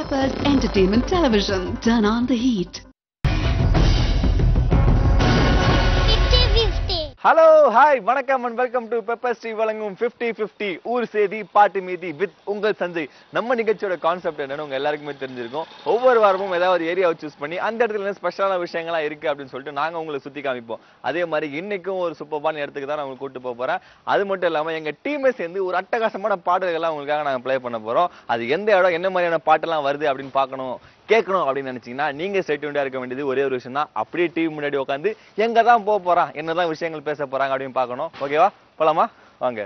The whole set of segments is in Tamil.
Peppers Entertainment Television. Turn on the heat. Hello hi வணக்கம் and welcome to pepper Sri வழங்கும் 50 50 ஊர் செய்தி பாட்டு மீதி வித் உங்கள் சஞ்சய் நம்ம நிகழ்ச்சியோட கான்செப்ட் என்னன்னு உங்க எல்லாருக்குமே தெரிஞ்சிருக்கும் ஒவ்வொரு வாரமும் ஏதாவது ஏரியாவை சூஸ் பண்ணி அந்த இடத்துல என்ன ஸ்பெஷலான விஷயங்களா இருக்கு அப்படின்னு சொல்லிட்டு நாங்க உங்களை சுத்தி காமிப்போம் அதே மாதிரி இன்னைக்கும் ஒரு சூப்பர்பான இடத்துக்கு தான் நான் உங்களுக்கு கூட்டு போக போறேன் அது மட்டும் இல்லாம எங்க டீமே சேர்ந்து ஒரு அட்டகாசமான பாடல்கள்லாம் உங்களுக்காக நாங்க ப்ளே பண்ண போறோம் அது எந்த இடம் என்ன மாதிரியான பாட்டெல்லாம் வருது அப்படின்னு பார்க்கணும் கேட்கணும் அப்படின்னு நினைச்சீங்கன்னா நீங்க ஸ்டேட்யூண்டா இருக்க வேண்டியது ஒரே ஒரு விஷயம் தான் அப்படியே டிவி முன்னாடி உட்காந்து எங்க தான் போக போறான் என்னதான் விஷயங்கள் பேச போறாங்க அப்படின்னு பார்க்கணும் ஓகேவா போலாமா வாங்க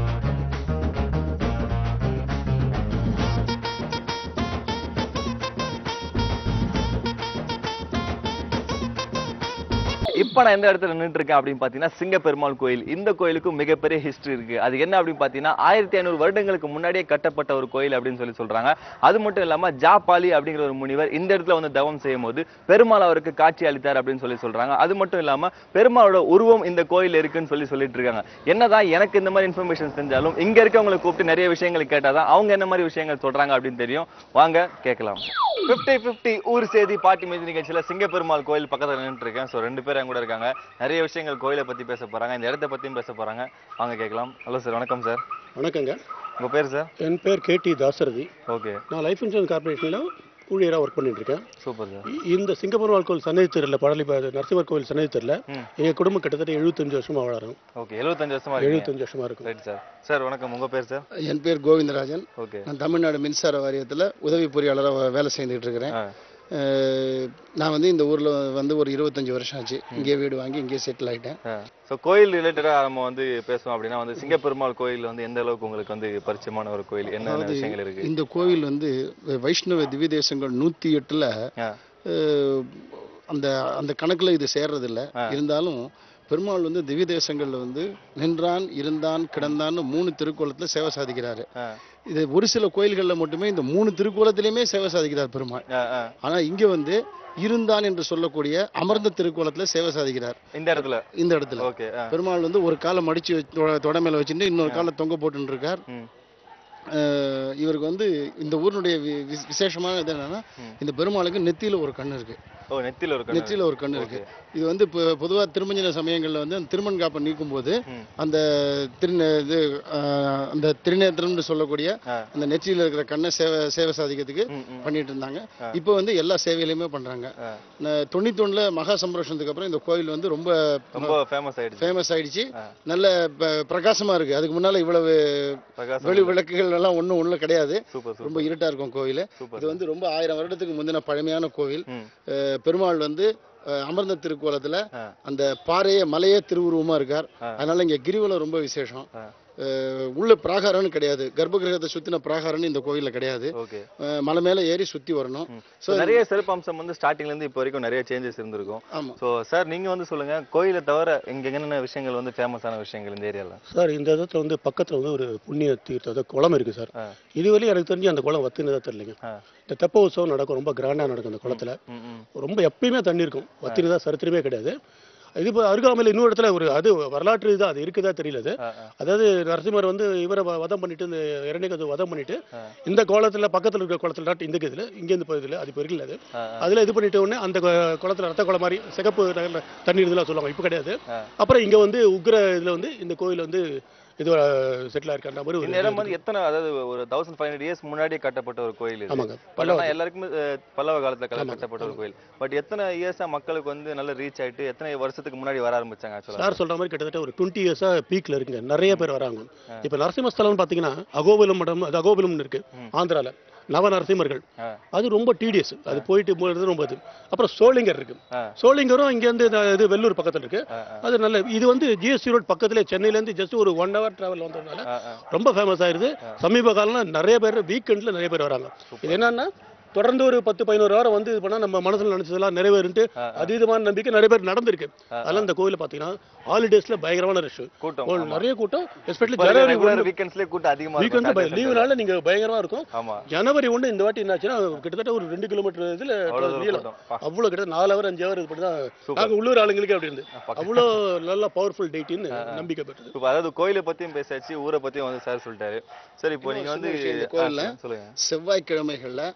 இப்ப நான் எந்த இடத்துல நின்றுட்டு இருக்கேன் அப்படின்னு பாத்தீங்கன்னா சிங்கப்பெருமாள் கோயில் இந்த கோயிலுக்கும் மிகப்பெரிய ஹிஸ்டரி இருக்கு அது என்ன அப்படின்னு பாத்தீங்கன்னா ஆயிரத்தி ஐநூறு வருடங்களுக்கு முன்னாடியே கட்டப்பட்ட ஒரு கோயில் அப்படின்னு சொல்லி சொல்றாங்க அது மட்டும் இல்லாம ஜாபாலி அப்படிங்கிற ஒரு முனிவர் இந்த இடத்துல வந்து தவம் செய்யும் போது பெருமாள் அவருக்கு காட்சி அளித்தார் அப்படின்னு சொல்லி சொல்றாங்க அது மட்டும் இல்லாம பெருமாளோட உருவம் இந்த கோயில் இருக்குன்னு சொல்லி சொல்லிட்டு இருக்காங்க என்னதான் எனக்கு இந்த மாதிரி இன்ஃபர்மேஷன் தெரிஞ்சாலும் இங்க இருக்கவங்களை கூப்பிட்டு நிறைய விஷயங்கள் கேட்டாதான் அவங்க என்ன மாதிரி விஷயங்கள் சொல்றாங்க அப்படின்னு தெரியும் வாங்க கேட்கலாம் 50 50 ஊர் செய்தி பாட்டி மீதி நிகழ்ச்சியில சிங்கப்பெருமாள் கோயில் பக்கத்துல நின்னுட்டு இருக்கேன் ஸோ ரெண்டு பேரும் என் கூட இருக்காங்க நிறைய விஷயங்கள் கோயிலை பத்தி பேச போறாங்க இந்த இடத்த பத்தியும் பேச போறாங்க வாங்க கேட்கலாம் ஹலோ சார் வணக்கம் சார் வணக்கங்க உங்க பேர் சார் என் பேர் கேடி தாசரதி ஓகே நான் லைஃப் இன்சூரன்ஸ் கார்பரேஷனில் ஊழியராக ஒர்க் பண்ணிட்டு இருக்கேன் சூப்பர் சார் இ- இந்த சிங்கப்பூர் கோயில் சன்னதி தெருவில் படலி நரசிம்மர் கோவில் சன்னதி தெருவில் ம். எங்கள் குடும்பம் கிட்டத்தட்ட எழுபத்தஞ்சு வருஷமா வாழறோம் ஓகே எழுபத்தஞ்சு வருஷமா இருக்கீங்க எழுபத்தஞ்சு வருஷமா இருக்கும் ரைட் சார் சார் வணக்கம் உங்க பேர் சார் என் பேர் கோவிந்தராஜன் ஓகே நான் தமிழ்நாடு மின்சார வாரியத்தில் உதவி பொறியாளராக வேலை செஞ்சுட்டு இருக்கிறேன் அஹ், நான் வந்து இந்த ஊரில் வந்து ஒரு இருபத்தஞ்சி வருஷம் ஆச்சு இங்கேயே வீடு வாங்கி இங்கேயே செட்டில் ஆகிட்டேன் ஸோ கோயில் ரிலேட்டடா நம்ம வந்து பேசுவோம் அப்படின்னா வந்து சிங்கப்பெருமாள் கோயில் வந்து எந்த அளவுக்கு உங்களுக்கு வந்து பரிச்சயமான ஒரு கோயில் என்னென்ன விஷயங்கள் இருக்கு இந்த கோவில் வந்து வைஷ்ணவ திவ்ய தேசங்கள் நூற்றி எட்டில் ஆ, அந்த அந்த கணக்கில் இது சேர்றதில்ல இருந்தாலும் பெருமாள் வந்து திவ்ய தேசங்களில் வந்து நின்றான் இருந்தான் கிடந்தான்னு மூணு திருக்கோலத்தில் சேவை சாதிக்கிறாரு ஆ, இது ஒரு சில கோயில்களில் மட்டுமே இந்த மூணு திருக்கோலத்திலையுமே சேவை சாதிக்கிறார் பெருமாள் ஆ, ஆ. ஆனா இங்க வந்து இருந்தான் என்று சொல்லக்கூடிய அமர்ந்த திருக்கோலத்துல சேவை சாதிக்கிறார் இந்த இடத்துல இந்த இடத்துல ஓகே பெருமாள் வந்து ஒரு காலை மடிச்சு வச்சு- தொட- தொட மேல வச்சுட்டு இன்னொரு காலை தொங்க போட்டுன்னு இருக்கார் ம் அஹ் இவருக்கு வந்து இந்த ஊரினுடைய வி- வி- விசேஷமான இது என்னன்னா இந்த பெருமாளுக்கு நெத்தியில ஒரு கண்ணு இருக்கு ஓ நெத்தியில ஒரு கண்ணு நெத்தியில ஒரு கண்ணு இருக்கு இது வந்து இப்போ பொதுவா திருமஞ்சன சமயங்கள்ல வந்து அந்த திருமண் காப்பை நீக்கும் போது ம். அந்த திரு இது அஹ், அந்த திருநேத்திரம்னு சொல்லக்கூடிய ஆ. அந்த நெற்றியில இருக்கிற கண்ணை சேவை சேவை சாதிக்கிறதுக்கு ம், ம். பண்ணிட்டு இருந்தாங்க இப்போ வந்து எல்லா சேவையிலையுமே பண்றாங்க ஆ. ந- தொண்ணூத்தொன்னுல மகா சம்பரோஷத்துக்கு அப்புறம் இந்த கோயில் வந்து ரொம்ப ரொம்ப ஃபேமஸ் ஆயிடுச்சு ஃபேமஸ் ஆயிடுச்சு நல்ல ப- பிரகாசமா இருக்கு அதுக்கு முன்னால இவ்வளவு பிரகாசம் வெளி விளக்குகள் எல்லாம் ஒண்ணும் உள்ள கிடையாது சூப்பர் சூப்பர் ரொம்ப இருட்டா இருக்கும் கோயில் சூப்பர் இது வந்து ரொம்ப ஆயிரம் வருடத்துக்கு முந்தின பழமையான கோவில் ம் அஹ் பெருமாள் வந்து அஹ், அமர்ந்த திருக்கோலத்துல ஆ. அந்த பாறையே மலையே திருவுருவமா இருக்கார் ஆ. அதனால இங்க கிரிவலம் ரொம்ப விசேஷம் ஆ. அஹ், உள்ள பிராகாரம்னு கிடையாது கர்ப்பகிரகத்தை சுத்தின பிராகாரம்னு இந்த கோயில்ல கிடையாது ஓகே அஹ், மலை மேல ஏறி சுத்தி வரணும் ஸோ நிறைய சிறப்பம்சம் வந்து ஸ்டார்டிங்ல இருந்து இப்போ வரைக்கும் நிறைய சேஞ்சஸ் இருந்திருக்கும் ஆமா ஸோ சார் நீங்க வந்து சொல்லுங்க கோயிலை தவிர இங்க என்னென்ன விஷயங்கள் வந்து ஃபேமஸான விஷயங்கள் இந்த ஏரியால சார் இந்த இடத்துல வந்து பக்கத்தில் வந்து ஒரு புண்ணிய தீர்த்தம் அதாவது குளம் இருக்கு சார் ஆ. இதுவரையும் எனக்கு தெரிஞ்சு அந்த குளம் வத்தினதா தெரியலைங்க ஆ. இந்த தெப்ப உற்சவம் நடக்கும் ரொம்ப கிராண்டாக நடக்கும் அந்த குளத்துல ம் ம் ரொம்ப எப்பயுமே தண்ணி இருக்கும் வத்தினதா சரித்திரமே கிடையாது இது இப்போ அருகாமையில் இன்னொரு இடத்துல ஒரு அது வரலாற்று இது அது இருக்குதா தெரியல அது ஆ, ஆ. அதாவது நரசிம்மர் வந்து இவரை வ- வதம் பண்ணிட்டு இந்த இரண்யகத்தை வதம் பண்ணிட்டு இந்த கோலத்துல பக்கத்துல இருக்கிற குளத்துல நாட்டு இந்த இதுல இங்க இருந்து போகுதுல அது இப்போ இருக்குல்ல அது ஆ, அதுல இது பண்ணிட்ட உடனே அந்த கொ- குளத்துல ரத்த குளம் மாதிரி சிகப்பு நகர்ல தண்ணி இதெல்லாம் சொல்லுவாங்க இப்போ கிடையாது ஆ. அப்புறம் இங்க வந்து உக்ர இதுல வந்து இந்த கோயில் வந்து இது செட்டில் ஆயிருக்கான்ற மாதிரி ஒரு இந்த இடம் வந்து எத்தனை அதாவது ஒரு தௌசண்ட் ஃபைவ் ஹண்ட்ரட் இயர்ஸ் முன்னாடியே கட்டப்பட்ட ஒரு கோயில் இது ஆமாங்க. பட் ஆனா எல்லாருக்குமே அஹ், பல்லவ காலத்துல கல- கட்டப்பட்ட ஒரு கோயில் பட் எத்தனை இயர்ஸா மக்களுக்கு வந்து நல்ல ரீச் ஆயிட்டு எத்தனை வருஷத்துக்கு முன்னாடி வர ஆரம்பிச்சாங்க ஆக்சுவலா சார் சொல்ற மாதிரி கிட்டத்தட்ட ஒரு டுவெண்ட்டி இயர்ஸா பீக்ல இருக்குங்க நிறைய பேர் வராங்க இப்ப நரசிம்மஸ்தலம் பாத்தீங்கன்னா அகோபிலம் மடம் அது அகோபிலம்னு இருக்கு ஆந்திரால நவ நரசிம்மர்கள் ஆ. அது ரொம்ப டிடிஎஸ் அது போயிட்டு போறது ரொம்ப இது அப்புறம் சோளிங்கர் இருக்கு ஆ. சோளிங்கரும் இங்க இருந்து இந்த இது வெள்ளூர் பக்கத்துல இருக்கு ஆ, அது நல்ல இது வந்து ஜிஎஸ்டி ரோட் பக்கத்துல சென்னையில இருந்து ஜஸ்ட் ஒரு ஒன் ஹவர் டிராவல் வந்ததுனால ஆ, ஆ. ரொம்ப ஃபேமஸ் ஆயிருது சமீப காலம்ல நிறைய பேர் வீக்கெண்ட்ல நிறைய பேர் வராங்க இது என்னன்னா தொடர்ந்து ஒரு பத்து பதினோரு வாரம் வந்து இது பண்ணா நம்ம மனசுல நினைச்சதெல்லாம் நிறைவேறுன்ட்டு அதீதமான நம்பிக்கை நிறைய பேர் நடந்திருக்கு அதெல்லாம் இந்த கோயில பாத்தீங்கன்னா ஹாலிடேஸ்ல பயங்கரமான ரஷ் கூட்டம் நிறைய கூட்டம் எஸ்பெஷலி ஜனவரி ரெகுலர் வீக்கெண்ட்ஸ்லயே கூட்டம் அதிகமா இருக்கும் வீக்கெண்ட் Saturday, லீவு நாள்ல நீங்க பயங்கரமா இருக்கும் Sunday. ஆமா ஜனவரி ஒண்ணு இந்த வாட்டி என்னாச்சுன்னா கிட்டத்தட்ட ஒரு ரெண்டு கிலோமீட்டர் இதுல அவ்வளவு தூரம் நீளம். கூட்டம். பா. அவ்வளவு கிட்ட நாலு ஹவர் அஞ்சு ஹவர் இது பண்ணி தான் நாங்க உள்ளூர் ஆளுங்களுக்கு அப்படி இருந்து அவ்வளோ நல்ல பவர்ஃபுல் டேட்டின்னு நம்பிக்கை பெற்றது இப்போ அதாவது கோயிலை பத்தியும் பேசாச்சு ஊரை பத்தியும் வந்து சார் சொல்லிட்டாரு சரி இப்போ நீங்க வந்து இந்த கோயில்ல ஆ, சொல்லுங்க செவ்வாய்க்கிழமைகள்ல ம்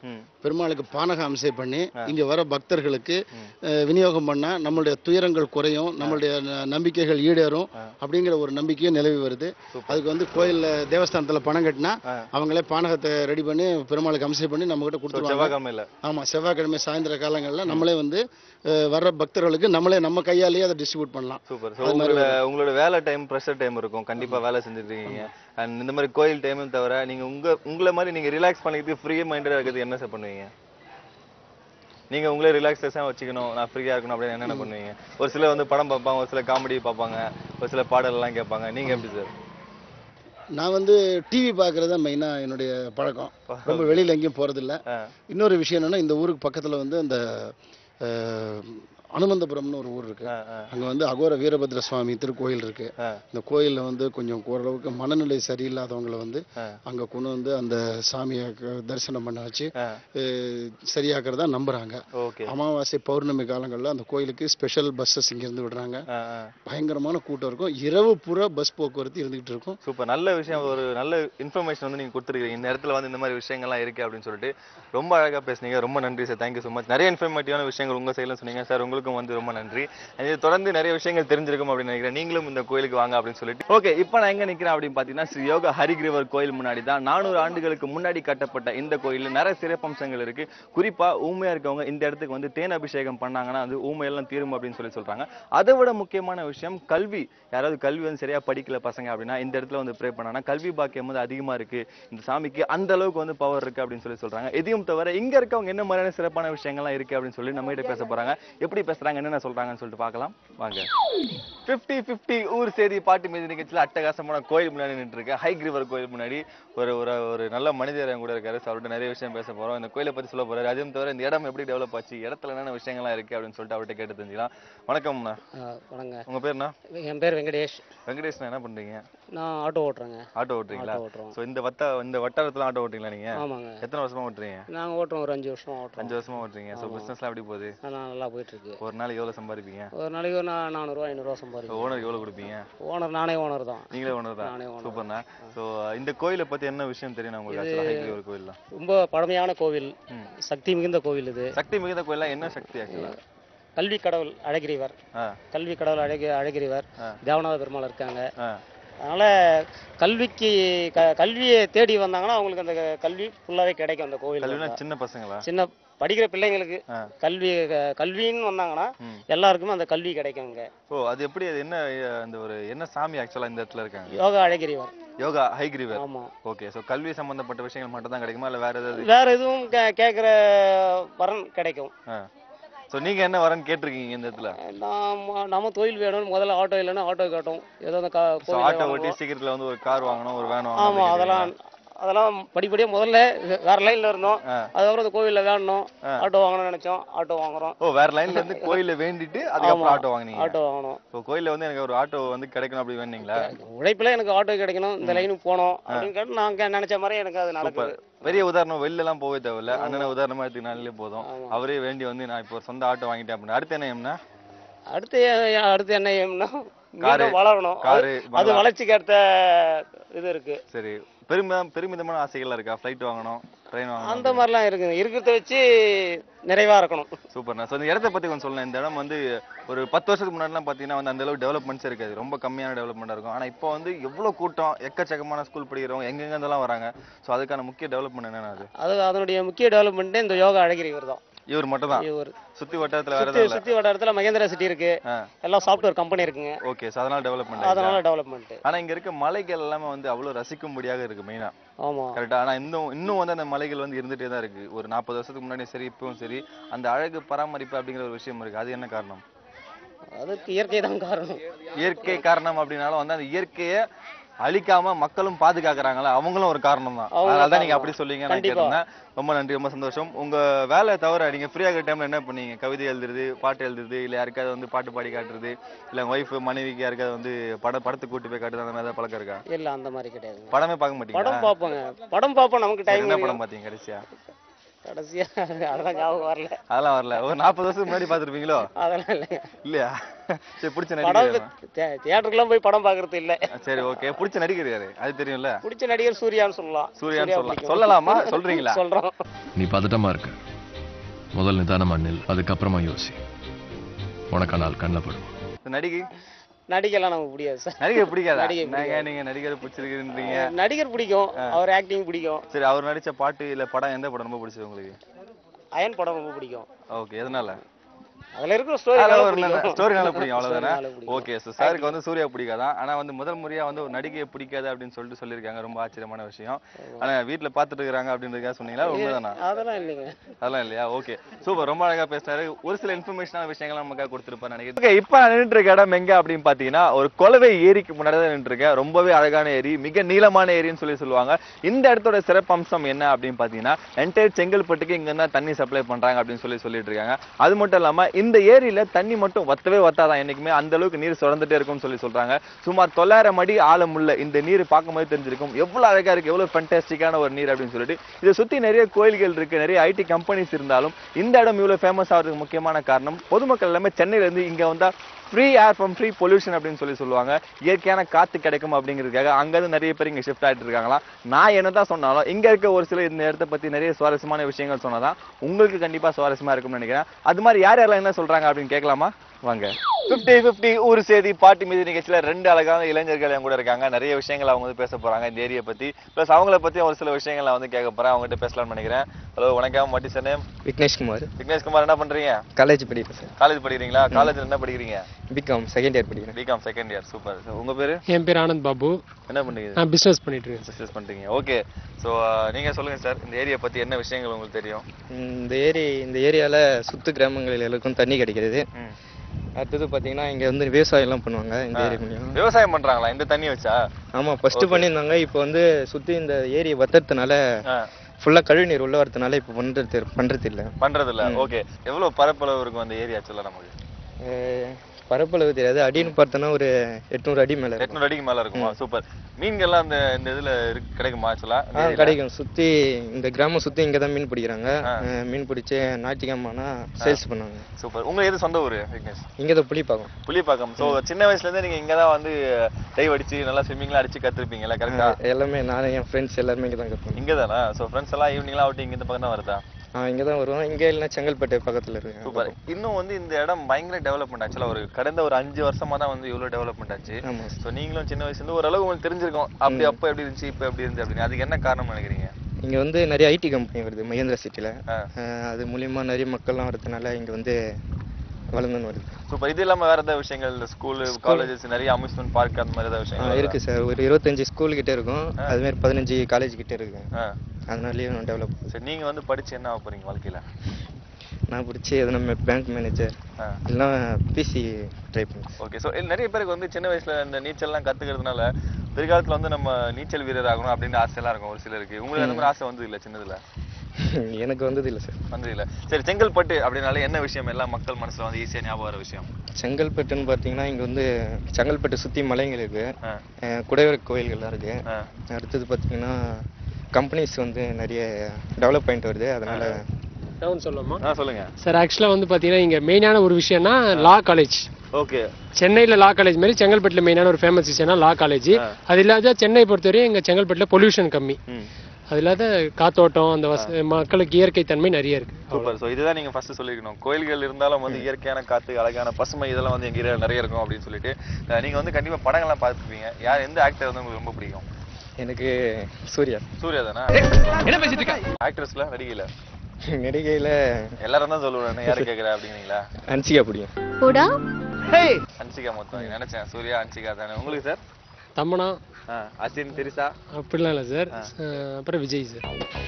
பெருமாளுக்கு பானகம் அம்சை பண்ணி இங்க வர பக்தர்களுக்கு அஹ், விநியோகம் பண்ணா நம்மளுடைய துயரங்கள் குறையும் நம்மளுடைய ந- நம்பிக்கைகள் ஈடேறும் அப்படிங்கிற ஒரு நம்பிக்கையும் நிலவி வருது அதுக்கு வந்து கோயில்ல தேவஸ்தானத்துல பணம் கட்டினா அவங்களே பானகத்தை ரெடி பண்ணி பெருமாளுக்கு அம்சை பண்ணி நம்ம கிட்ட கொடுத்துருவாங்க செவ்வாய்க்கிழமையில ஆமா செவ்வாய்க்கிழமை சாயந்தர காலங்கள்ல நம்மளே வந்து அஹ், வர்ற பக்தர்களுக்கு நம்மளே நம்ம கையாலேயே அதை டிஸ்ட்ரிபியூட் பண்ணலாம் சூப்பர் ஸோ உங்களோட உங்களோட வேலை டைம் ப்ரெஷர் டைம் இருக்கும் கண்டிப்பா வேலை செஞ்சுட்டு இருக்கீங்க அண்ட் இந்த மாதிரி கோயில் டைமும் தவிர நீங்க உங்க உங்களை மாதிரி நீங்க ரிலாக்ஸ் பண்ணிக்கிட்டு ஃப்ரீ மைண்டடா இருக்கிறது என்ன சார் பண்ணுவீங்க நீங்க உங்களே ரிலாக்ஸேஷன் வச்சுக்கணும் நான் ஃப்ரீயா இருக்கணும் அப்படின்னு என்னென்ன பண்ணுவீங்க ஒரு சிலர் வந்து படம் பார்ப்பாங்க ஒரு சில காமெடி பார்ப்பாங்க ஒரு சில பாடல் எல்லாம் கேட்பாங்க நீங்க எப்படி சார் நான் வந்து டிவி பார்க்கறது தான் மெயினாக என்னுடைய பழக்கம் ரொம்ப வெளியில் எங்கேயும் போகிறதில்ல இன்னொரு விஷயம் என்னன்னா இந்த ஊருக்கு பக்கத்தில் வந்து அந்த அஹ், அனுமந்தபுரம்னு ஒரு ஊர் இருக்கு அங்கே வந்து அகோர வீரபத்ர சுவாமி திருக்கோயில் இருக்கு இந்த கோயிலில் வந்து கொஞ்சம் ஓரளவுக்கு மனநிலை சரியில்லாதவங்களை வந்து அங்கே கொண்டு வந்து அந்த சாமியை க- தரிசனம் பண்ண வச்சு அஹ், சரியாக்குறதா நம்புறாங்க ஓகே அமாவாசை பௌர்ணமி காலங்களில் அந்த கோயிலுக்கு ஸ்பெஷல் பஸ்ஸஸ் இங்கேருந்து விடுறாங்க பயங்கரமான கூட்டம் இருக்கும் இரவு பூரா பஸ் போக்குவரத்து இருந்துகிட்டு இருக்கும் சூப்பர் நல்ல விஷயம் ஒரு நல்ல இன்ஃபர்மேஷன் வந்து நீங்க கொடுத்துருக்கீங்க இந்த இடத்துல வந்து இந்த மாதிரி விஷயங்கள்லாம் இருக்கு அப்படின்னு சொல்லிட்டு ரொம்ப அழகா பேசுனீங்க ரொம்ப நன்றி சார் தேங்க்யூ ஸோ மச் நிறைய இன்ஃபர்மேட்டிவான விஷயங்கள் உங்க சைடில் சொன்னீங்க சார் உங்களுக்கும் வந்து ரொம்ப நன்றி And இது தொடர்ந்து நிறைய விஷயங்கள் தெரிஞ்சிருக்கும் அப்படின்னு நினைக்கிறேன் நீங்களும் இந்த கோயிலுக்கு வாங்க அப்படின்னு சொல்லிட்டு ஓகே இப்போ நான் எங்க நிக்கிறேன் அப்படின்னு பார்த்தீங்கன்னா ஸ்ரீ யோகா ஹரிகிரிவர் கோயில் முன்னாடி தான் நானூறு ஆண்டுகளுக்கு முன்னாடி கட்டப்பட்ட இந்த கோயிலில் நிறைய சிறப்பம்சங்கள் இருக்கு குறிப்பா ஊமையா இருக்கவங்க இந்த இடத்துக்கு வந்து தேன் அபிஷேகம் பண்ணாங்கன்னா அது ஊமையெல்லாம் தீரும் அப்படின்னு சொல்லி சொல்றாங்க அதை விட முக்கியமான விஷயம் கல்வி யாராவது கல்வி வந்து சரியா படிக்கல பசங்க அப்படின்னா இந்த இடத்துல வந்து ப்ரே பண்ணாங்கன்னா கல்வி பாக்கியம் வந்து அதிகமா இருக்கு இந்த சாமிக்கு அந்த அளவுக்கு வந்து பவர் இருக்கு அப்படின்னு சொல்லி சொல்றாங்க இதையும் தவிர இங்க இருக்கவங்க என்ன மாதிரியான சிறப்பான விஷயங்கள்லாம் இருக்கு அப்படின்னு சொல்லி நம்ம கிட்ட பேச போறாங்க எப்படி பேசுறாங்க என்னென்ன சொல்றாங்கன்னு சொல்லிட்டு பார்க்கலாம் வாங்க 50 50 ஊர் செய்தி பாட்டு மீது நிகழ்ச்சியில் அட்டகாசமான கோயில் முன்னாடி நின்று இருக்கேன் ஹைகிரிவர் கோயில் முன்னாடி ஒரு ஒரு ஒரு நல்ல மனிதர் என் கூட இருக்காரு So அவர்கிட்ட நிறைய விஷயம் பேச போறோம் இந்த கோயிலை பத்தி சொல்ல போறாரு அதையும் தவிர இந்த இடம் எப்படி டெவலப் ஆச்சு இடத்துல என்னென்ன விஷயங்கள்லாம் இருக்கு அப்படின்னு சொல்லிட்டு அவர்கிட்ட கேட்டு தெரிஞ்சுக்கலாம் வணக்கம்ண்ணா வணங்க உங்க பேர்ண்ணா என் பேர் வெங்கடேஷ் வெங்கடேஷ்ண்ணா என்ன பண்றீங்க நான் ஆட்டோ ஓட்டுறேங்க ஆட்டோ ஓட்டுறீங்களா ஆட்டோ ஓட்டுறோம் சோ இந்த வட்ட இந்த வட்டாரத்துல ஆட்டோ ஓட்டுறீங்களா நீங்க ஆமாங்க எத்தனை வருஷமா ஓட்டுறீங்க நாங்கள் ஓட்டுறோம் ஒரு அஞ்சு வருஷம் ஓட்டுறோம் அஞ்சு வருஷமா ஓட்டுறீங்க சோ பிசினஸ்லாம் எப்படி போகுது ஆனால் நல்லா போயிட்டு இருக்கு ஒரு நாளைக்கு எவ்வளவு சம்பாதிப்பீங்க ஒரு நாளைக்கு ஒரு நா- நானூறுரூவா ஐநூறுரூவா சம்பாதிக்கும் ஓனர் எவ்வளவு கொடுப்பீங்க ஓனர் நானே ஓனர் தான் நீங்களே ஓனர் தான் நானே owner சூப்பர்ண்ணா சோ இந்த கோயிலை பத்தி என்ன விஷயம் தெரியும் உங்களுக்கு ஆக்சுவலா ஹைகிரி ஒரு கோயில்லாம் ரொம்ப பழமையான கோவில் சக்தி மிகுந்த கோவில் இது சக்தி மிகுந்த கோயில்லாம் என்ன சக்தி ஆக்சுவலா கல்வி கடவுள் அழகிரிவர் ஆ கல்வி கடவுள் அழகி அழகிரிவர் தேவநாத பெருமாள் இருக்காங்க ஆ அதனால கல்விக்கு க கல்வியை தேடி வந்தாங்கன்னா அவங்களுக்கு அந்த கல்வி ஃபுல்லாவே கிடைக்கும் அந்த கோவில் கல்வினா சின்ன பசங்களா சின்ன படிக்கிற பிள்ளைங்களுக்கு ஆ. கல்வி க- கல்வின்னு வந்தாங்கன்னா ம். எல்லாருக்குமே அந்த கல்வி கிடைக்கும் இங்க ஓ அது எப்படி அது என்ன அஹ், அந்த ஒரு என்ன சாமி ஆக்சுவலா இந்த இடத்துல இருக்காங்க யோகா அழகிரிவர் யோகா ஹைகிரிவர் ஆமா ஓகே சோ கல்வி சம்பந்தப்பட்ட விஷயங்கள் மட்டும் தான் கிடைக்குமா இல்ல வேற ஏதாவது வேற எதுவும் கே- கேக்குற வரன் கிடைக்கும் ஆ சோ நீங்க என்ன வரேன்னு கேட்டிருக்கீங்க இந்த இடத்துல நாம நம்ம தொழில் வேணும்னு முதல்ல ஆட்டோ இல்லைன்னா ஆட்டோ கேட்டோம் ஏதோ அந்த கா- சோ கோவில்ல ஆட்டோ ஓட்டி வாங்குவோம். சீக்கிரத்துல வந்து ஒரு கார் வாங்கணும் ஒரு வேன் ஆமா வாங்கணும் அதெல்லாம் அதெல்லாம் படிப்படியா முதல்ல வே- வேற லைன்ல இருந்தோம் ஆ. அதுக்கப்புறம் இந்த கோவில்ல வேணும் ஆட்டோ வாங்கணும்னு நினைச்சோம் ஆட்டோ வாங்குறோம் ஓ வேற லைன்ல இருந்து கோயில வேண்டிட்டு அதுக்கப்புறம் ஆமா. ஆட்டோ வாங்குனீங்க ஆட்டோ வாங்கணும் இப்போ கோயில்ல வந்து எனக்கு ஒரு ஆட்டோ வந்து கிடைக்கணும் அப்படி வேணுங்களா உழைப்புல எனக்கு ஆட்டோ கிடைக்கணும் இந்த லைனுக்கு போகணும் அப்படின்னு கேட்டு நாங்க நினைச்ச மாதிரி எனக்கு அது நடக்குது பெரிய உதாரணம் வெளில எல்லாம் போகவே தேவையில்ல அண்ணனை உதாரணமா எடுத்துக்கினாலே போதும் அவரே வேண்டி வந்து நான் இப்போ ஒரு சொந்த ஆட்டோ வாங்கிட்டேன் அப்படின்னு அடுத்து என்ன எம்னா அடுத்து ஏ- அடுத்து என்ன ஏம்னா காரு, மீண்டும் வளரணும் காரு, அது- அது பங்களா. வளர்ச்சிக்கு அடுத்த இது இருக்கு சரி பெருமிதம் பெருமிதமான ஆசைகள் இருக்கா ஃப்ளைட் வாங்கணும் ட்ரெயின் அந்த வாங்கணும் மாதிரிலாம் இருக்குங்க இருக்கிறத வச்சு நிறைவா இருக்கணும் சூப்பர்ண்ணா ஸோ இந்த இடத்த பத்தி கொஞ்சம் சொல்லலாம் இந்த இடம் வந்து ஒரு பத்து வருஷத்துக்கு முன்னாடிலாம் பார்த்தீங்கன்னா வந்து அந்த அளவு டெவலப்மெண்ட்ஸ் இருக்காது ரொம்ப கம்மியான டெவலப்மெண்ட்டாக இருக்கும் ஆனா இப்போ வந்து எவ்வளவு கூட்டம் எக்கச்சக்கமான ஸ்கூல் படிக்கிறவங்க எங்கெங்க இருந்தெல்லாம் வராங்க ஸோ அதுக்கான முக்கிய டெவலப்மெண்ட் என்னன்னா அது அது அதனுடைய முக்கிய டெவலப்மெண்ட் இந்த யோகா அழகிரிவர் தான் இவர் மட்டும் தான் இவர் சுத்தி வட்டாரத்துல வேற சுத்தி எதுவும் இல்ல சுத்தி வட்டாரத்துல மகேந்திரா சிட்டி இருக்கு ஆ எல்லாம் சாஃப்ட்வேர் கம்பெனி இருக்குங்க ஓகே ஸோ அதனால டெவலப்மெண்ட் அதனால டெவலப்மெண்ட் ஆனா இங்க இருக்க மலைகள் எல்லாமே வந்து அவ்வளவு ரசிக்கும்படியாக இருக்கு மெயினா ஆமா கரெக்டா ஆனா இன்னும் இன்னும் வந்து அந்த மலைகள் வந்து இருந்துட்டே தான் இருக்கு ஒரு நாற்பது வருஷத்துக்கு முன்னாடி சரி இப்பவும் சரி அந்த அழகு பராமரிப்பு அப்படிங்கிற ஒரு விஷயம் இருக்கு அது என்ன காரணம் அதுக்கு இயற்கை தான் காரணம் இயற்கை காரணம் அப்படின்னாலும் வந்து அந்த இயற்கையை அழிக்காம மக்களும் பாதுகாக்கறாங்களா அவங்களும் ஒரு காரணம் தான் அவங்களும் அதனால தான் நீங்க காரணம். அப்படி சொல்லிங்க நான் கண்டிப்பா. கேட்டிருந்தேன் ரொம்ப நன்றி ரொம்ப சந்தோஷம் உங்க வேலை தவிர நீங்க ஃப்ரீயா இருக்கிற டைம்ல என்ன பண்ணீங்க கவிதை எழுதுறது பாட்டு எழுதுறது இல்ல யாருக்காவது வந்து பாட்டு பாடி காட்டுறது இல்ல ஒய்ஃப் மனைவிக்கு யாருக்காவது வந்து பட படத்துக்கு கூட்டு போய் காட்டுறது அந்த மாதிரி ஏதாவது பழக்கம் இருக்கா இல்ல அந்த மாதிரி கிடையாதுங்க படமே பார்க்க மாட்டீங்களா படம் பார்ப்போங்க படம் பார்ப்போம் நமக்கு சரி, டைம் என்ன படம் பாத்தீங்க கடைசியா கடைசியா அதெல்லாம் ஞாபகம் வரல அதெல்லாம் வரல ஒரு நாற்பது வருஷத்துக்கு முன்னாடி பாத்துருப்பீங்களோ அதெல்லாம் இல்லைங்க இல்லையா சரி பிடிச்ச படம் நடிகர் தே- தியேட்டருக்குலாம் போய் படம் பார்க்கறது இல்ல சரி ஓகே பிடிச்ச நடிகர் யாரு அது தெரியும்ல பிடிச்ச நடிகர் சூர்யான்னு சொல்லலாம் சூர்யான்னு சொல்லலாம். பிடிக்கும். சொல்லலாமா? சொல்றீங்களா? சொல்றோம் நீ பதட்டமா இருக்க முதல் நிதானமா நில் அதுக்கப்புறமா யோசி உனக்கான நாள் கண்ணில் படும் இந்த நடிகை நடிகெல்லாம் நமக்கு பிடிக்காது சார் நடிகர் பிடிக்காதா நடிகை என்னங்க நீங்க நடிகர் பிடிச்சிருக்கீங்க நடிகர் பிடிக்கும் அவர் ஆக்டிங் பிடிக்கும் சரி அவர் நடிச்ச பாட்டு இல்ல படம் எந்த படம் ரொம்ப பிடிச்சது உங்களுக்கு அயன் படம் ரொம்ப பிடிக்கும் ஓகே எதனால அதுல இருக்கிற ஸ்டோரி ஸ்டோரினால பிடிக்கும் அவ்வளவுதானே Story-னால பிடிக்கும். ஓகே ஸோ சாருக்கு வந்து சூர்யா பிடிக்காதான் ஆனா வந்து முதல் முறையா வந்து ஒரு நடிகையை பிடிக்காது அப்படின்னு சொல்லிட்டு சொல்லியிருக்காங்க ரொம்ப ஆச்சரியமான விஷயம் ஆனா வீட்ல பாத்துட்டு இருக்காங்க அப்படின்றதுக்காக சொன்னீங்களா உண்மைதானா அதெல்லாம் இல்லைங்க அதெல்லாம் இல்லையா ஓகே சூப்பர் ரொம்ப அழகா பேசினாரு ஒரு சில இன்ஃபர்மேஷனான விஷயங்கள் நமக்காக கொடுத்துருப்பாரு நினைக்கிறேன் ஓகே இப்போ நான் நின்றுட்டு இருக்க இடம் எங்க அப்படின்னு பாத்தீங்கன்னா ஒரு கொலவை ஏரிக்கு முன்னாடி தான் நின்றுட்டு இருக்கேன் ரொம்பவே அழகான ஏரி மிக நீளமான ஏரின்னு சொல்லி சொல்லுவாங்க இந்த இடத்தோட சிறப்பம்சம் என்ன அப்படின்னு பாத்தீங்கன்னா என்டையர் செங்கல்பட்டுக்கு இங்க தான் தண்ணி சப்ளை பண்றாங்க அப்படின்னு சொல்லி சொல்லிட்டு இருக்காங்க அது மட்டும் இல்லாம இந்த ஏரியில தண்ணி மட்டும் வத்தவே வத்தாதான் என்னைக்குமே அந்த அளவுக்கு நீர் சுரந்துட்டே இருக்கும்னு சொல்லி சொல்றாங்க சுமார் தொள்ளாயிரம் அடி ஆழமுள்ள இந்த நீர் பார்க்கும்போது தெரிஞ்சிருக்கும் எவ்வளவு அழகா இருக்கு எவ்வளவு ஃபென்டாஸ்டிக்கான ஒரு நீர் அப்படின்னு சொல்லிட்டு இதை சுத்தி நிறைய கோயில்கள் இருக்கு நிறைய ஐடி கம்பெனிஸ் இருந்தாலும் இந்த இடம் இவ்வளவு ஃபேமஸ் ஆகிறதுக்கு முக்கியமான காரணம் பொதுமக்கள் எல்லாமே சென்னையில இருந்து இங்க வந்தா free air from free pollution அப்படின்னு சொல்லி சொல்லுவாங்க இயற்கையான காத்து கிடைக்கும் அப்படிங்கிறதுக்காக அங்கிருந்து நிறைய பேர் இங்க ஷிஃப்ட் ஆயிட்டு இருக்காங்களாம் நான் என்னதான் சொன்னாலும் இங்க இருக்க ஒரு சில இந்த இடத்த பத்தி நிறைய சுவாரஸ்யமான விஷயங்கள் சொன்னதான் உங்களுக்கு கண்டிப்பா சுவாரஸ்யமா இருக்கும்னு நினைக்கிறேன் அது மாதிரி யார் யாரெல்லாம் என்ன சொல்றாங்க அப்படின்னு கேட்கலாமா வாங்க 50 50 ஊர் செய்தி பாட்டு மீது நிகழ்ச்சியில ரெண்டு அழகான இளைஞர்கள் என் கூட இருக்காங்க நிறைய விஷயங்கள் அவங்க வந்து பேச போறாங்க இந்த ஏரியா பத்தி ப்ளஸ் அவங்கள பத்தி ஒரு சில விஷயங்கள் நான் வந்து கேட்க போறேன் அவங்ககிட்ட பேசலாம்னு நினைக்கிறேன் ஹலோ வணக்கம் what is name Vigneshkumar Vignesh Kumar என்ன பண்றீங்க காலேஜ் படிக்கிறேன் சார் காலேஜ் படிக்கிறீங்களா காலேஜ்ல என்ன படிக்கிறீங்க பிகாம் செகண்ட் இயர் படிக்கிறேன் பிகாம் செகண்ட் இயர் சூப்பர் உங்க பேரு என் பேர் ஆனந்த் பாபு என்ன பண்றீங்க நான் பிஸ்னஸ் பண்ணிட்டு இருக்கேன் பிசினஸ் பண்றீங்க ஓகே ஸோ நீங்க சொல்லுங்க சார் இந்த ஏரியா பத்தி என்ன விஷயங்கள் உங்களுக்கு தெரியும் இந்த ஏரி இந்த ஏரியாவில் சுத்து கிராமங்களில் எல்லாருக்கும் தண்ணி கிடைக்கிறது ம். அடுத்தது பார்த்தீங்கன்னா இங்கே வந்து விவசாயம் எல்லாம் பண்ணுவாங்க இந்த ஏரி மூலியம் விவசாயம் பண்றாங்களா இந்த தண்ணி வச்சா ஆமாம் ஃபர்ஸ்ட் பண்ணியிருந்தாங்க இப்போ வந்து சுற்றி இந்த ஏரி வத்துறதுனால ஆ, ஃபுல்லாக கழிவுநீர் உள்ள வரதுனால இப்போ பண்ணுறது பண்ணுறது இல்லை பண்றது இல்ல ஓகே எவ்வளவு பரப்பளவு இருக்கும் அந்த ஏரியா சொல்ல நமக்கு பரப்பளவு தெரியாது அடின்னு பார்த்தோன்னா ஒரு எட்நூறு அடி மேலே இருக்கும் எட்நூறு அடிக்கு மேல இருக்குமா சூப்பர் மீன்கள்லாம் அந்த இந்த இதுல இருக்கு- கிடைக்குமா ஆக்சுவலா ஆ கிடைக்கும் சுற்றி இந்த கிராமம் சுற்றி இங்கே தான் மீன் பிடிக்கிறாங்க அஹ், மீன் பிடிச்சி ஞாயிற்றுக்கிழமைனா சேல்ஸ் பண்ணுவாங்க சூப்பர் உங்க எது சொந்த ஊரு விக்னேஷ் இங்கே தான் புளிப்பாக்கம் புலிப்பாக்கம் சோ சின்ன வயசுல இருந்தே நீங்க இங்க தான் வந்து டைவ் அடிச்சு நல்லா ஸ்விம்மிங்லாம் அடிச்சு கத்துருப்பீங்கல்ல கரெக்டா எல்லாமே நானும் என் ஃப்ரெண்ட்ஸ் எல்லாருமே இங்கே தான் கற்றுக்கோம் இங்க தானா சோ ஃப்ரெண்ட்ஸ் எல்லாம் ஈவினிங்லாம் அவுட் இங்க இந்த பக்கம் தான் வருதா ஆ இங்கே தான் வருவோம் இங்கே இல்லைன்னா செங்கல்பட்டு பக்கத்தில் இருக்கு சூப்பர் இன்னும் வந்து இந்த இடம் பயங்கர டெவலப்மெண்ட் ஆக்சுவலா ஒரு கடந்த ஒரு அஞ்சு வருஷமா தான் வந்து இவ்வளவு டெவலப்மெண்ட் ஆச்சு ஆமாம் சோ நீங்களும் சின்ன வயசுல இருந்து ஓரளவு உங்களுக்கு தெரிஞ்சிருக்கும் அப்படி அப்ப எப்படி இருந்துச்சு இப்ப எப்படி இருந்துச்சு அப்படின்னு அதுக்கு என்ன காரணம் நினைக்கிறீங்க இங்கே வந்து நிறைய ஐடி கம்பெனி வருது மகேந்திரா சிட்டியில் ஆ. அது மூலியமா நிறைய மக்கள்லாம் வரதுனால இங்கே வந்து வளர்ந்துன்னு வருது சூப்பர் இது இல்லாம வேற ஏதாவது விஷயங்கள் ஸ்கூல் காலேஜஸ் நிறைய அம்யூஸ்மெண்ட் பார்க் அந்த மாதிரி ஏதாவது ஆ, விஷயங்கள் இருக்கு சார் ஒரு இருபத்தஞ்சு ஸ்கூல் கிட்ட இருக்கும் அது மாதிரி பதினஞ்சு காலேஜ் கிட்ட இருக்கு ஆ. அதனாலயும் டெவலப் சரி நீங்க வந்து படிச்சு என்ன ஆக போறீங்க வாழ்க்கையில நான் பிடிச்சி எதனா பேங்க் மேனேஜர் ஆ. இல்லைன்னா பிசி ட்ரை பண்ணேன் ஓகே ஸோ நிறைய பேருக்கு வந்து சின்ன வயசுல இந்த நீச்சல்லாம் கத்துக்கிறதுனால பிற்காலத்துல வந்து நம்ம நீச்சல் வீரர் ஆகணும் அப்படின்னு ஆசையெல்லாம் இருக்கும் ஒரு சிலருக்கு உங்களுக்கு அந்த மாதிரி ஆசை வந்தது இல்ல சின்னதுல எனக்கு வந்தது இல்லை சார் வந்தது இல்ல சரி செங்கல்பட்டு அப்படின்னாலே என்ன விஷயம் எல்லாம் மக்கள் மனசுல வந்து ஈஸியா ஞாபகம் வர விஷயம் செங்கல்பட்டுன்னு பார்த்தீங்கன்னா இங்கே வந்து செங்கல்பட்டு சுற்றி மலைகள் இருக்கு ஆ. அஹ் குடைவரை கோயில்கள்லாம் இருக்கு ஆ. அடுத்தது பார்த்தீங்கன்னா கம்பெனிஸ் வந்து நிறைய டெவலப் பண்ணிட்டு வருது அதனால டவுன் சொல்லலாமா ஆ சொல்லுங்க சார் ஆக்சுவலாக வந்து பார்த்தீங்கன்னா இங்கே மெயினான ஒரு விஷயம்னா லா காலேஜ் ஓகே சென்னையில் லா காலேஜ் மாதிரி செங்கல்பட்டில் மெயினான ஒரு ஃபேமஸ் விஷயம்னா லா காலேஜ் அது இல்லாத சென்னை பொறுத்தவரையும் இங்கே செங்கல்பட்டில் பொல்யூஷன் கம்மி ம் அது இல்லாத காத்தோட்டம் அந்த வச மக்களுக்கு இயற்கை தன்மை நிறைய இருக்கு சூப்பர் ஸோ இதுதான் நீங்க ஃபர்ஸ்ட் சொல்லிருக்கணும் கோயில்கள் இருந்தாலும் வந்து இயற்கையான காத்து அழகான பசுமை இதெல்லாம் வந்து எங்க ஏரியாவில் நிறைய இருக்கும் அப்படின்னு சொல்லிட்டு அஹ் நீங்க வந்து கண்டிப்பா படங்கள்லாம் பார்த்துருப்பீங்க யார் எந்த ஆக்டர் வந்து உங்களுக்கு ரொம்ப பிடிக்கும் எனக்கு சூர்யா சூர்யா தானே ஆக்ட்ரஸ்ல நடிகையில நடிகையில் எல்லாரும் தான் சொல்லுவேன் யாரு கேக்குறா அப்படிங்கிறீங்களா அன்சிகா பிடிக்கும் போடா அன்சிகா மொத்தம் நினைச்சேன் சூர்யா அன்சிகா தானே உங்களுக்கு சார் தம்மனா அசின் தெரிசா அப்படிலாம் இல்லை சார் அப்புறம் விஜய் சார்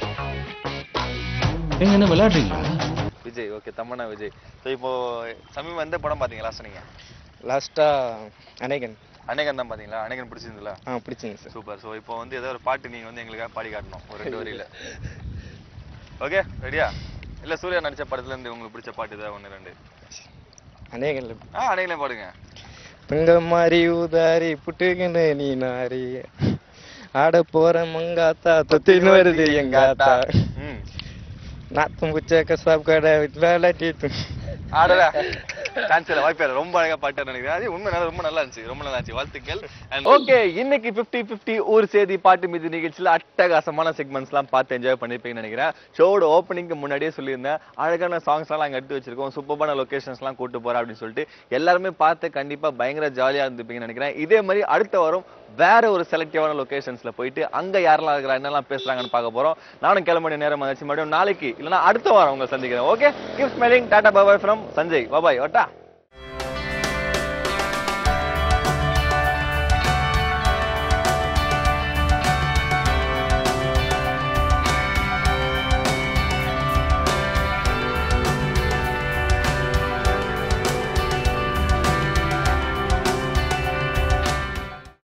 என்ன விளையாடுறீங்களா விஜய் ஓகே தம்மனா விஜய் ஸோ இப்போ சமீபம் எந்த படம் பாத்தீங்க லாஸ்ட் நீங்க லாஸ்ட்டாக அநேகன் அநேகன் தான் பாத்தீங்களா அநேகன் பிடிச்சிருந்துல ஆ பிடிச்சிங்க சார் சூப்பர் ஸோ இப்போ வந்து ஏதோ ஒரு பாட்டு நீங்க வந்து எங்களுக்காக பாடி காட்டணும் ஒரு ரெண்டு வரியில ஓகே ரெடியா இல்ல சூர்யா நடிச்ச படத்துல இருந்து உங்களுக்கு பிடிச்ச பாட்டு ஏதாவது ஒன்று ரெண்டு அநேகன்ல ஆ அநேகனே பாடுங்க பிங்க மாதிரி ஊதாரி புட்டுக்குன்னு நீ நாரி ஆட போற மங்காத்தா தொத்தின்னு வருது எங்க ஆத்தா ம் நாத்தம் புச்ச கசாப் கடை விளாட்டிட்டு ஆடல சான்ஸ் இல்ல வாய்ப்பே இல்ல. ரொம்ப அழகா பாட்டு நினைக்கிறேன் அது உண்மை நல்லா- ரொம்ப நல்லா இருந்துச்சு ரொம்ப நல்லா இருந்துச்சு வாழ்த்துக்கள் ஓகே இன்னைக்கு 50 50 ஊர் செய்தி பாட்டு மீது நிகழ்ச்சியில அட்டகாசமான செக்மெண்ட்ஸ் எல்லாம் பார்த்து என்ஜாய் பண்ணிருப்பீங்கன்னு நினைக்கிறேன் ஷோவோட ஓப்பனிங்க்கு முன்னாடியே சொல்லியிருந்தேன் அழகான சாங்ஸ் எல்லாம் அங்க எடுத்து வச்சிருக்கோம் சூப்பரான லொகேஷன்ஸ் எல்லாம் கூட்டு போறேன் அப்படின்னு சொல்லிட்டு எல்லாருமே பார்த்து கண்டிப்பா பயங்கர ஜாலியா இருந்துப்பீங்கன்னு நினைக்கிறேன் இதே மாதிரி அடுத்த வாரம் வேற ஒரு செலக்டிவான லொகேஷன்ஸ்ல போயிட்டு அங்க யாரெல்லாம் இருக்கிறா என்னெல்லாம் பேசுறாங்கன்னு பார்க்க போறோம் நானும் கிளம்ப வேண்டிய நேரம் ஆச்சு மறுபடியும் நாளைக்கு இல்லைன்னா அடுத்த வாரம் உங்களை சந்திக்கிறேன் okay keep smiling tata bye bye from Sanjay bye bye ஓட்டா